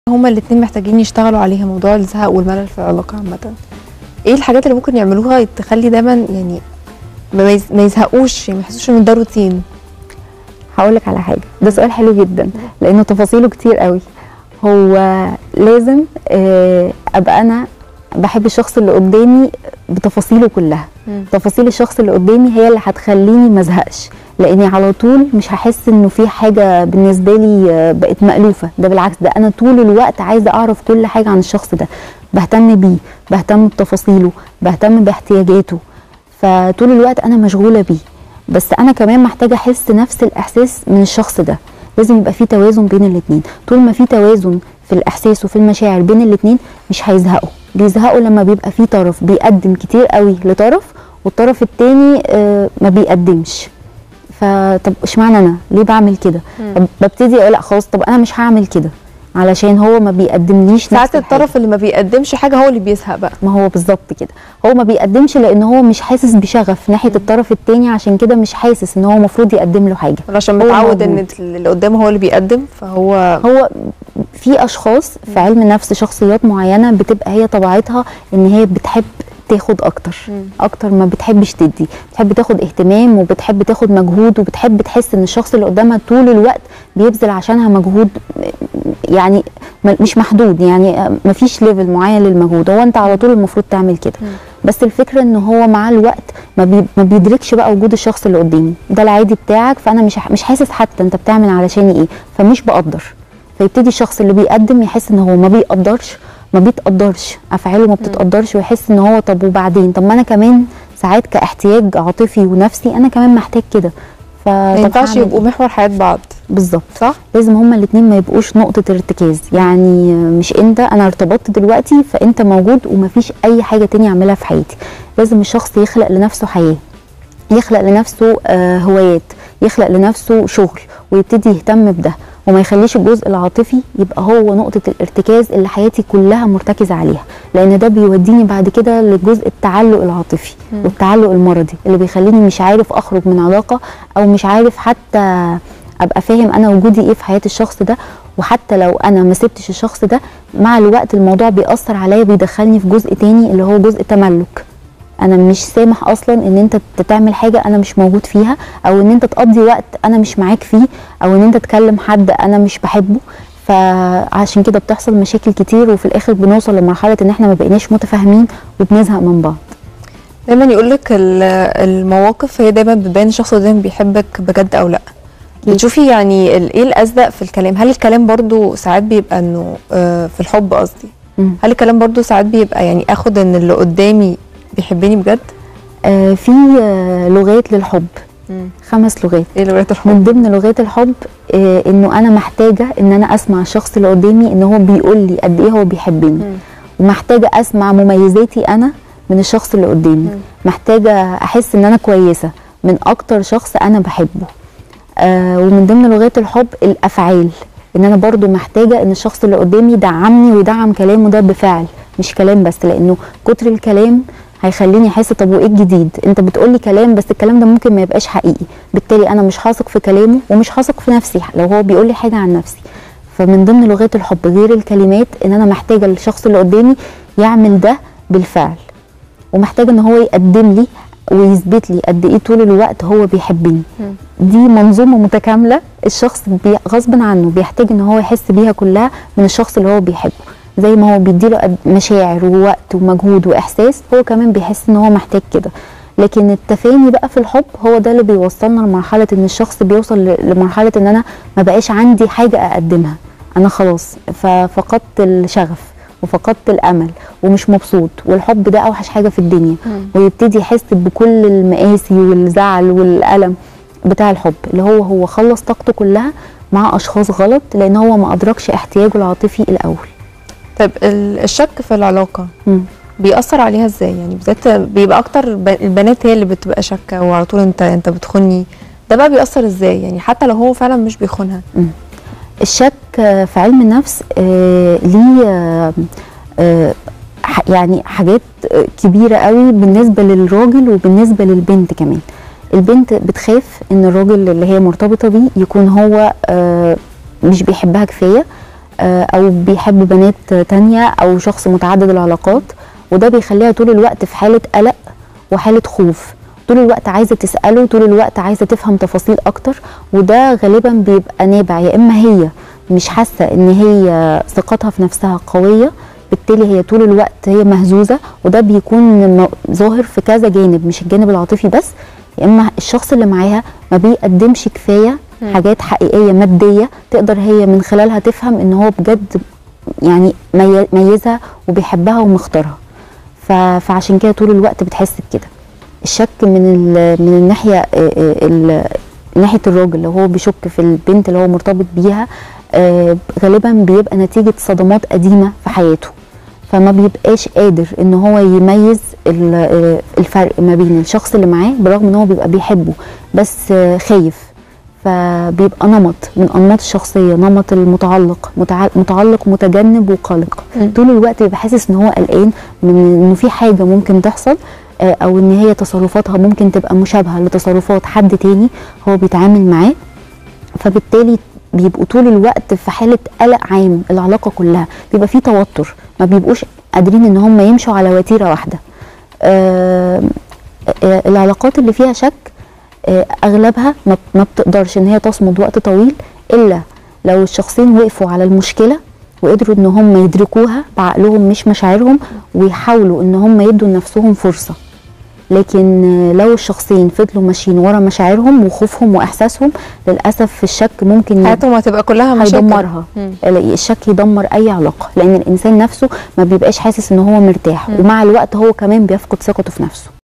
هما الاتنين محتاجين يشتغلوا عليها موضوع الزهق والملل في العلاقة عامة ايه الحاجات اللي ممكن يعملوها تخلي دايما يعني ما يز- ما يزهقوش يعني ما يحسوش ان ده روتين هقول لك على حاجه ده سؤال حلو جدا لانه تفاصيله كتير قوي هو لازم آه، ابقى انا بحب الشخص اللي قدامي بتفاصيله كلها مم. تفاصيل الشخص اللي قدامي هي اللي هتخليني ما ازهقش لاني على طول مش هحس انه في حاجه بالنسبه لي آه، بقت مألوفه ده بالعكس ده انا طول الوقت عايزه اعرف كل حاجه عن الشخص ده بهتم بيه بهتم بتفاصيله بهتم باحتياجاته فطول الوقت انا مشغوله بيه بس انا كمان محتاجه احس نفس الاحساس من الشخص ده لازم يبقى في توازن بين الاتنين طول ما في توازن في الاحساس وفي المشاعر بين الاتنين مش هيزهقوا بيزهقوا لما بيبقى في طرف بيقدم كتير قوي لطرف والطرف التاني آه، ما بيقدمش فطب اشمعنى انا ليه بعمل كده طب ببتدي اقول لا خلاص طب انا مش هعمل كده علشان هو ما بيقدمليش ساعات نفس الحاجة. الطرف اللي ما بيقدمش حاجة هو اللي بيزهق بقى ما هو بالظبط كده هو ما بيقدمش لان هو مش حاسس بشغف ناحيه الطرف التاني عشان كده مش حاسس ان هو المفروض يقدم له حاجه عشان هو متعود ان موجود. اللي قدامه هو اللي بيقدم فهو هو في اشخاص في علم النفس شخصيات معينه بتبقى هي طبيعتها ان هي بتحب تاخد اكتر مم. اكتر ما بتحبش تدي بتحب تاخد اهتمام وبتحب تاخد مجهود وبتحب تحس ان الشخص اللي قدامها طول الوقت بيبذل عشانها مجهود يعني م- مش محدود يعني مفيش ليفل معين للمجهود هو انت على طول المفروض تعمل كده بس الفكره ان هو مع الوقت ما, بي ما بيدركش بقى وجود الشخص اللي قدامي ده العادي بتاعك فانا مش ح- مش حاسس حتى انت بتعمل علشاني ايه فمش بقدر فيبتدي الشخص اللي بيقدم يحس ان هو ما بيقدرش ما بيتقدرش افعاله ما بتتقدرش ويحس ان هو طب وبعدين طب ما انا كمان ساعات كاحتياج عاطفي ونفسي انا كمان محتاج كده ف ما طب ينفعش هعمل يبقوا إيه؟ محور حياة بعض بالظبط صح؟ لازم هما الاتنين ما يبقوش نقطة ارتكاز يعني مش انت انا ارتبطت دلوقتي فانت موجود ومفيش اي حاجة تانية اعملها في حياتي لازم الشخص يخلق لنفسه حياة يخلق لنفسه آه هوايات يخلق لنفسه شغل ويبتدي يهتم بده وما يخليش الجزء العاطفي يبقى هو نقطة الارتكاز اللي حياتي كلها مرتكزة عليها لأن ده بيوديني بعد كده لجزء التعلق العاطفي والتعلق المرضي اللي بيخليني مش عارف أخرج من علاقة أو مش عارف حتى ابقى فاهم انا وجودي ايه في حياه الشخص ده وحتى لو انا ما سبتش الشخص ده مع الوقت الموضوع بيأثر عليا بيدخلني في جزء تاني اللي هو جزء تملك انا مش سامح اصلا ان انت ت- تعمل حاجه انا مش موجود فيها او ان انت تقضي وقت انا مش معاك فيه او ان انت تكلم حد انا مش بحبه فعشان كده بتحصل مشاكل كتير وفي الاخر بنوصل لمرحله ان احنا ما بقيناش متفاهمين وبنزهق من بعض دايما يقولك ال- المواقف هي دايما بتبين الشخص اللي قدامك بيحبك بجد او لا أكيد. بتشوفي يعني ال- ايه الأصدق في الكلام هل الكلام برضو ساعات بيبقى انه آه، في الحب قصدي مم. هل الكلام برضو ساعات بيبقى يعني اخد ان اللي قدامي بيحبني بجد آه في آه لغات للحب خمس لغات ايه لغايه الحب من ضمن لغات الحب آه انه انا محتاجه ان انا اسمع الشخص اللي قدامي ان هو بيقول لي قد ايه هو بيحبني مم. ومحتاجه اسمع مميزاتي انا من الشخص اللي قدامي محتاجه احس ان انا كويسه من اكتر شخص انا بحبه آه ومن ضمن لغات الحب الافعال ان انا برضو محتاجه ان الشخص اللي قدامي يدعمني ويدعم كلامه ده بفعل مش كلام بس لانه كتر الكلام هيخليني احس طب وايه الجديد انت بتقولي كلام بس الكلام ده ممكن ما يبقاش حقيقي بالتالي انا مش هثق في كلامه ومش هثق في نفسي لو هو بيقولي حاجه عن نفسي فمن ضمن لغات الحب غير الكلمات ان انا محتاجه الشخص اللي قدامي يعمل ده بالفعل ومحتاجه ان هو يقدم لي ويثبت لي قد ايه طول الوقت هو بيحبني دي منظومه متكامله الشخص بي غصب عنه بيحتاج ان هو يحس بيها كلها من الشخص اللي هو بيحبه زي ما هو بيديله قد- مشاعر ووقت ومجهود واحساس هو كمان بيحس ان هو محتاج كده لكن التفاني بقى في الحب هو ده اللي بيوصلنا لمرحله ان الشخص بيوصل ل- لمرحله ان انا ما بقاش عندي حاجه اقدمها انا خلاص ففقدت الشغف وفقدت الامل ومش مبسوط والحب ده اوحش حاجه في الدنيا ويبتدي يحس بكل المآسي والزعل والألم بتاع الحب اللي هو هو خلص طاقته كلها مع اشخاص غلط لان هو ما ادركش احتياجه العاطفي الاول طيب ال- الشك في العلاقه مم. بيأثر عليها ازاي يعني بالذات بيبقى اكتر ب- البنات هي اللي بتبقى شاكه وعلى طول انت انت بتخوني ده بقى بيأثر ازاي يعني حتى لو هو فعلا مش بيخونها الشك آه، في علم النفس آه، ليه آه، آه، ح- يعني حاجات آه، كبيره قوي بالنسبه للراجل وبالنسبه للبنت كمان البنت بتخاف ان الراجل اللي هي مرتبطه بيه يكون هو آه، مش بيحبها كفايه آه، او بيحب بنات تانية او شخص متعدد العلاقات وده بيخليها طول الوقت في حاله قلق وحاله خوف طول الوقت عايزه تساله طول الوقت عايزه تفهم تفاصيل اكتر وده غالبا بيبقى نابع يا اما هي مش حاسه ان هي ثقتها في نفسها قويه بالتالي هي طول الوقت هي مهزوزه وده بيكون م- ظاهر في كذا جانب مش الجانب العاطفي بس يا اما الشخص اللي معاها ما بيقدمش كفايه حاجات حقيقيه ماديه تقدر هي من خلالها تفهم ان هو بجد يعني مي- ميزها وبيحبها ومختارها ف- فعشان كده طول الوقت بتحس بكده الشك من ال- من الناحيه آه، آه، ال- ناحيه الراجل لو هو بيشك في البنت اللي هو مرتبط بيها آه، غالبا بيبقى نتيجه صدمات قديمه في حياته فما بيبقاش قادر ان هو يميز ال- آه، الفرق ما بين الشخص اللي معاه برغم ان هو بيبقى بيحبه بس آه، خايف فبيبقى نمط من انماط الشخصيه نمط المتعلق متع- متعلق متجنب وقلق مم. طول الوقت بيبقى حاسس ان هو قلقان من انه في حاجه ممكن تحصل آه، او ان هي تصرفاتها ممكن تبقى مشابهه لتصرفات حد تاني هو بيتعامل معاه فبالتالي بيبقوا طول الوقت في حاله قلق عام العلاقه كلها بيبقى في توتر ما بيبقوش قادرين ان هم يمشوا على وتيره واحده آه، آه، العلاقات اللي فيها شك آه، اغلبها ما ما بتقدرش ان هي تصمد وقت طويل الا لو الشخصين وقفوا على المشكله وقدروا ان هم يدركوها بعقلهم مش مشاعرهم ويحاولوا ان هم يدوا لنفسهم فرصه لكن آه، لو الشخصين فضلوا ماشيين ورا مشاعرهم وخوفهم واحساسهم للاسف الشك ممكن حياتهم هتبقى كلها مشاكل هيدمرها مم. الشك يدمر اي علاقه لان الانسان نفسه ما بيبقاش حاسس ان هو مرتاح ومع الوقت هو كمان بيفقد ثقته في نفسه